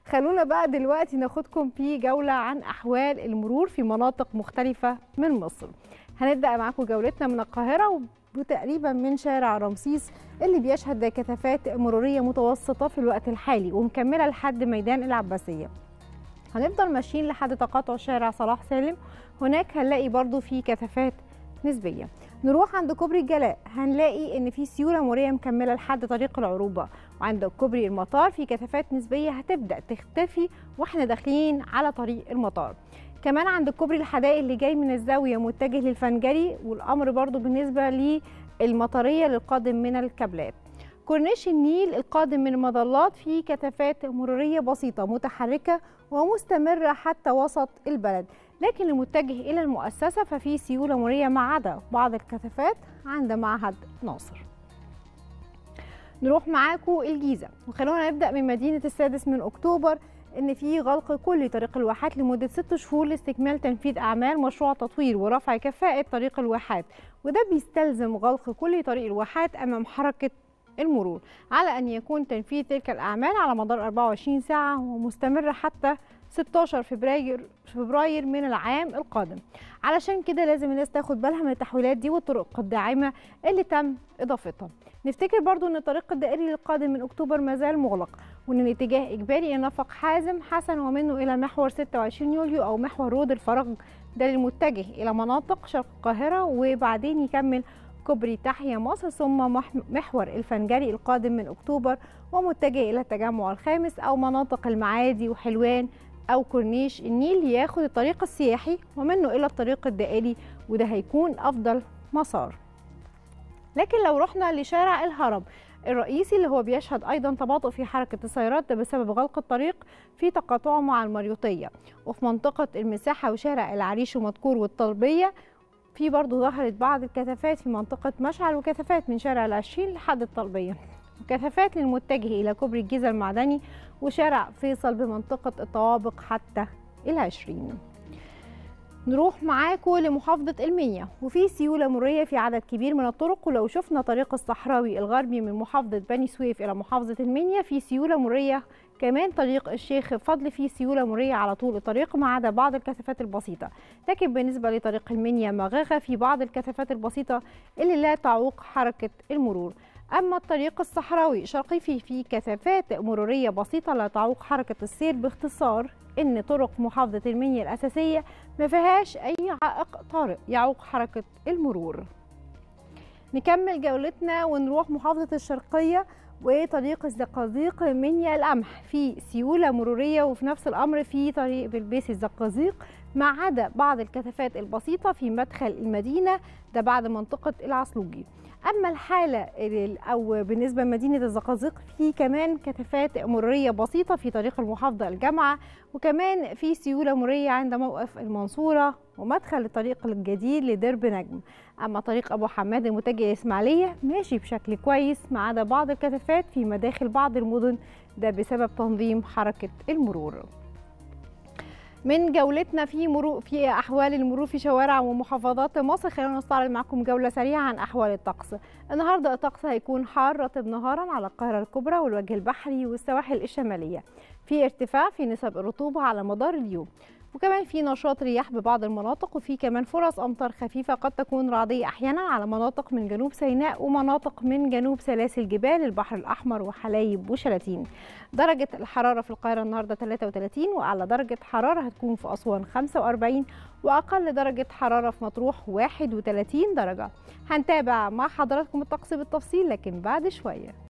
خلونا بقى دلوقتي ناخدكم في جولة عن أحوال المرور في مناطق مختلفة من مصر هنبدأ معاكم جولتنا من القاهرة وتقريبا من شارع رمسيس اللي بيشهد كثافات مرورية متوسطة في الوقت الحالي ومكملة لحد ميدان العباسية هنفضل ماشيين لحد تقاطع شارع صلاح سالم هناك هنلاقي برضو في كثافات نسبية نروح عند كوبري الجلاء هنلاقي ان في سيوله مروريه مكمله لحد طريق العروبه وعند كوبري المطار في كثافات نسبيه هتبدا تختفي واحنا داخلين على طريق المطار كمان عند كوبري الحدائق اللي جاي من الزاويه متجه للفنجري والامر برضو بالنسبه للمطريه للقادم من الكابلات كورنيش النيل القادم من المظلات في كثافات مروريه بسيطه متحركه ومستمره حتى وسط البلد لكن المتجه الى المؤسسه ففي سيوله مروريه ما عدا بعض الكثافات عند معهد ناصر نروح معاكم الجيزه وخلونا نبدا من مدينه السادس من اكتوبر ان في غلق كل طريق الواحات لمده ست شهور لاستكمال تنفيذ اعمال مشروع تطوير ورفع كفاءه طريق الواحات وده بيستلزم غلق كل طريق الواحات امام حركه المرور على ان يكون تنفيذ تلك الاعمال على مدار 24 ساعه ومستمره حتى 16 فبراير فبراير من العام القادم علشان كده لازم الناس تاخد بالها من التحويلات دي والطرق الداعمه اللي تم اضافتها نفتكر برضو ان الطريق الدائري القادم من اكتوبر ما زال مغلق وان الاتجاه اجباري الى نفق حازم حسن ومنه الى محور 26 يوليو او محور رود الفرج ده المتجه الى مناطق شرق القاهره وبعدين يكمل كوبري تحيا مصر ثم محور الفنجري القادم من اكتوبر ومتجه الى التجمع الخامس او مناطق المعادي وحلوان او كورنيش النيل ياخد الطريق السياحي ومنه الى الطريق الدائري وده هيكون افضل مسار لكن لو رحنا لشارع الهرم الرئيسي اللي هو بيشهد ايضا تباطؤ في حركه السيارات ده بسبب غلق الطريق في تقاطعه مع المريوطيه وفي منطقه المساحه وشارع العريش ومدكور والطلبيه في برضه ظهرت بعض الكثافات في منطقه مشعل وكثافات من شارع العشرين لحد الطلبيه وكثافات للمتجه الى كوبري الجيزه المعدني وشارع فيصل بمنطقه الطوابق حتى العشرين نروح معاكم لمحافظة المنيا وفي سيولة مرية في عدد كبير من الطرق ولو شفنا طريق الصحراوي الغربي من محافظة بني سويف إلى محافظة المنيا في سيولة مرية كمان طريق الشيخ فضل فيه سيولة مرية على طول الطريق ما عدا بعض الكثافات البسيطة لكن بالنسبة لطريق المنيا مغاغة في بعض الكثافات البسيطة اللي لا تعوق حركة المرور أما الطريق الصحراوي شرقي فيه في كثافات مرورية بسيطة لا تعوق حركة السير باختصار إن طرق محافظة المنيا الأساسية ما فيهاش أي عائق طارئ يعوق حركة المرور نكمل جولتنا ونروح محافظة الشرقية وطريق الزقازيق منيا القمح في سيولة مرورية وفي نفس الأمر في طريق بلبيس الزقازيق ما عدا بعض الكثافات البسيطة في مدخل المدينة ده بعد منطقة العصلوجي أما الحالة أو بالنسبة لمدينة الزقازيق في كمان كثافات مرورية بسيطة في طريق المحافظة الجامعة وكمان في سيولة مرورية عند موقف المنصورة ومدخل الطريق الجديد لدرب نجم أما طريق أبو حماد المتجه الإسماعيلية ماشي بشكل كويس ما عدا بعض الكثافات في مداخل بعض المدن ده بسبب تنظيم حركة المرور من جولتنا في مرور في احوال المرور في شوارع ومحافظات مصر خلينا نستعرض معكم جوله سريعه عن احوال الطقس النهارده الطقس هيكون حار رطب نهارا على القاهره الكبرى والوجه البحري والسواحل الشماليه في ارتفاع في نسب الرطوبه على مدار اليوم وكمان في نشاط رياح ببعض المناطق وفي كمان فرص امطار خفيفه قد تكون رعديه احيانا على مناطق من جنوب سيناء ومناطق من جنوب سلاسل جبال البحر الاحمر وحلايب وشلاتين درجه الحراره في القاهره النهارده 33 واعلى درجه حراره هتكون في اسوان 45 واقل درجه حراره في مطروح 31 درجه هنتابع مع حضراتكم الطقس بالتفصيل لكن بعد شويه